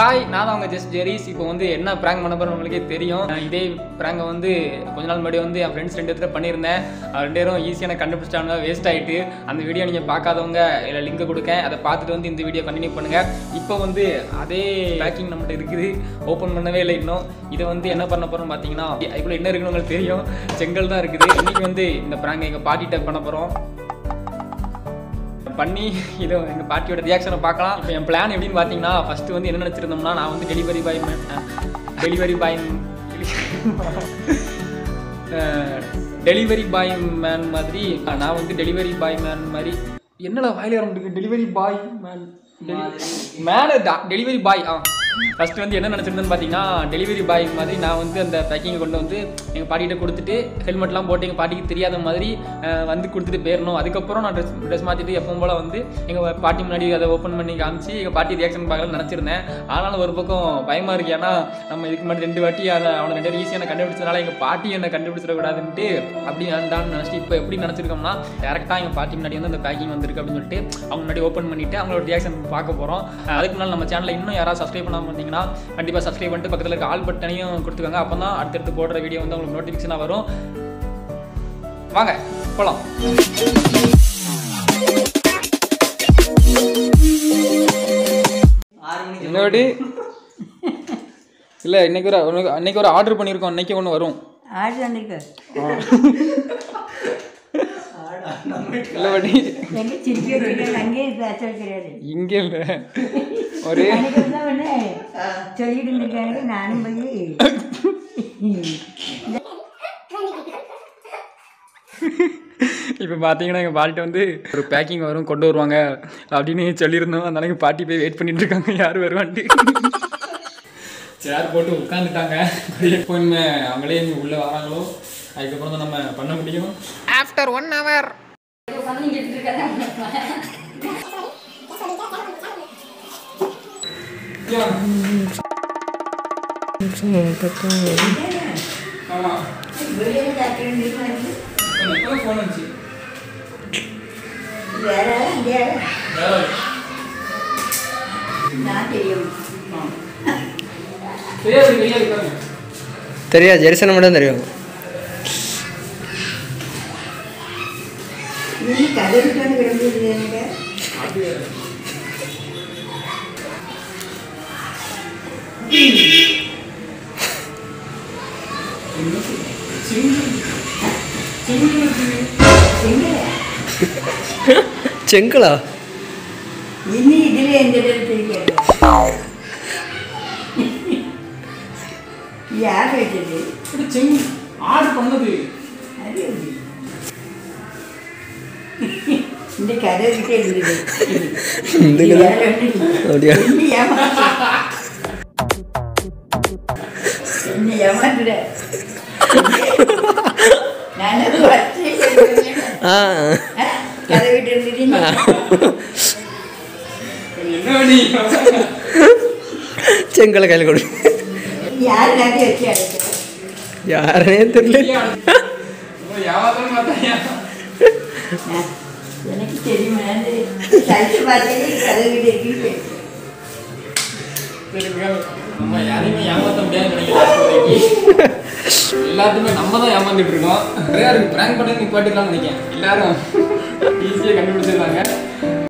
Hi நான் தான் உங்கள் ஜஸ்ட் ஜெரிஸ் இப்போ வந்து என்ன ப்ராங்க் பண்ண போகிறோம் உங்களுக்கே தெரியும் நான் இதே ப்ராங்கை வந்து கொஞ்ச நாள் முன்னாடி வந்து என் ஃப்ரெண்ட்ஸ் ரெண்டு இடத்துல பண்ணியிருந்தேன் அது ரெண்டு பேரும் ஈஸியான கண்டுபிடிச்சிட்டாங்க வேஸ்ட் ஆகிட்டு அந்த வீடியோ நீங்கள் பார்க்காதவங்க இதில் லிங்க் கொடுக்கேன் அதை பார்த்துட்டு வந்து இந்த வீடியோ கண்டினியூ பண்ணுங்கள் இப்போ வந்து அதே பேக்கிங் நம்மகிட்ட இருக்குது ஓப்பன் பண்ணவே இல்லை இன்னும் இதை வந்து என்ன பண்ண போகிறோம் பார்த்தீங்கன்னா அதுக்குள்ளே என்ன இருக்குன்னு உங்களுக்கு தெரியும் செங்கல் தான் இருக்குது இன்றைக்கி வந்து இந்த ப்ராங்கை எங்கள் பாட்டிகிட்ட பண்ண போகிறோம் பண்ணி இதை எங்கள் பாட்டியோட ரியாக்ஷனை பார்க்கலாம் இப்போ என் பிளான் எப்படின்னு பார்த்தீங்கன்னா ஃபஸ்ட்டு வந்து என்ன நினச்சிருந்தோம்னா நான் வந்து delivery boy man delivery boy delivery boy man மாதிரி நான் வந்து டெலிவரி பாய் மேன் மாதிரி என்னடா வாயில வர முடியுது டெலிவரி பாய் மேன் மேலே டெலிவரி பாய் ஆ ஃபஸ்ட்டு வந்து என்ன நினச்சிருந்தேன்னு பார்த்தீங்கன்னா டெலிவரி பாய் மாதிரி நான் வந்து அந்த பேக்கிங்கை கொண்டு வந்து எங்கள் பாட்டிகிட்ட கொடுத்துட்டு ஹெல்மெட்லாம் போட்டு எங்கள் பாட்டிக்கு தெரியாத மாதிரி அஹ், வந்து கொடுத்துட்டு போயிடணும் அதுக்கப்புறம் நான் ட்ரெஸ் ட்ரெஸ் மாற்றிட்டு எப்பவும் போல் வந்து எங்கள் பாட்டி முன்னாடி அதை ஓப்பன் பண்ணி காமிச்சு எங்கள் பாட்டி ரியாக்ஷன் பார்க்கலாம்னு நினச்சிருந்தேன் ஆனாலும் ஒரு பக்கம் பயமாக இருக்கு ஏன்னா நம்ம இதுக்கு முன்னாடி ரெண்டு வாட்டி அதை அவனை ரெண்டு பேரும் ஈஸியாக கண்டுபிடிச்சதுனால எங்கள் பாட்டி என்னை கண்டுபிடிச்சிடக்கூடாதுன்ட்டு அப்படி நான் நினச்சிட்டு இப்போ எப்படி நினச்சிருக்கோம்னா டேரெக்டாக எங்கள் பாட்டி முன்னாடி வந்து அந்த பேக்கிங் வந்திருக்கு அப்படின்னு சொல்லிட்டு அவங்க முன்னாடி ஓப்பன் பண்ணிவிட்டு அவங்களோட ரியாக்ஷன் பார்க்க போகிறோம் அதுக்கு முன்னால் நம்ம சேனலில் இன்னும் யாராவது சப்ஸ்கிரைப் பண்ணாமல் இருந்தீங்கன்னா கண்டிப்பாக சப்ஸ்கிரைப் பண்ணிட்டு பக்கத்தில் இருக்க ஆல் பட்டனையும் கொடுத்துக்கோங்க அப்போ தான் அடுத்தடுத்து போடுற வீடியோ வந்து உங்களுக்கு நோட்டிஃபிகேஷனாக வரும் வாங்க போகலாம் என்னோடு இல்லை இன்னைக்கு ஒரு உனக்கு- அன்னைக்கு ஒரு ஆர்டர் பண்ணியிருக்கோம் இன்னைக்கு ஒன்று வரும் ஆடு வந்திருக்கு இல்லை படி எங்க சிரிக்க வைக்கிறது அங்கேயே பேச கிடையாது இங்கே இல்லை ஒரு அன்னைக்கு தான் வந்து சொல்லிட்டு இருந்திருக்காங்க நானும் போய் இப்போ பார்த்தீங்கன்னா எங்கள் பாட்டிட்ட வந்து ஒரு பேக்கிங் வரும் கொண்டு வருவாங்க அப்படின்னு சொல்லியிருந்தோம் அதனால எங்கள் பாட்டி போய் வெயிட் பண்ணிட்டு இருக்காங்க யார் வருவான்ட்டு சேர் போட்டு உட்காந்துட்டாங்க இப்போ இனிமே அவங்களே இனி உள்ளே வராங்களோ அதுக்கப்புறம் தான் நம்ம பண்ண முடியும் ஆஃப்டர் ஒன் ஹவர் ஆமாம் ஃபோன் வந்துச்சு வேற இங்கே வேற நான் தெரியும் தெரியாது தெரியாது பாருங்க தெரியாது ஜெரிசனம் மட்டும் தெரியும் இன்னும் கதை விட்டு வந்து கிடந்தது எனக்கு எங்க செங்கலா இன்னும் இதுல எந்த இடத்துல தெரியாது யார் வச்சது இப்படி செங் ஆர்டர் பண்ணது அது எப்படி? இந்த கதை கிட்ட இருந்தது இந்த இது கதை? வேற ஒண்ணும் இல்லை. அப்படியா? என்ன ஏமாத்து என்ன ஏமாத்துற நானும் வச்சு ஆ கதை விட்டு இருந்துட்டீங்க என்ன பண்ணி செங்கலை கையில் கொடு யார் எல்லாத்தையும் வச்சு அடைச்சோம் யாருனே தெரியல யாவாதான் பார்த்தாயா நான் எனக்கு தெரியுமா சைட்டு பார்த்தே கதை விட்டு இருக்கு சரிங்க நம்ம யாரையுமே ஏமாத்த முடியாதுன்னு நினைக்கிறேன் இப்போதைக்கு. எல்லாத்துக்குமே நம்ம தான் ஏமாந்துட்டு இருக்கோம் நிறையா இருக்கு ப்ராங்க் பண்ணி நிப்பாட்டிடலாம்னு நினைக்கிறேன் எல்லாரும் ஈஸியாக கண்டுபிடிச்சிருந்தாங்க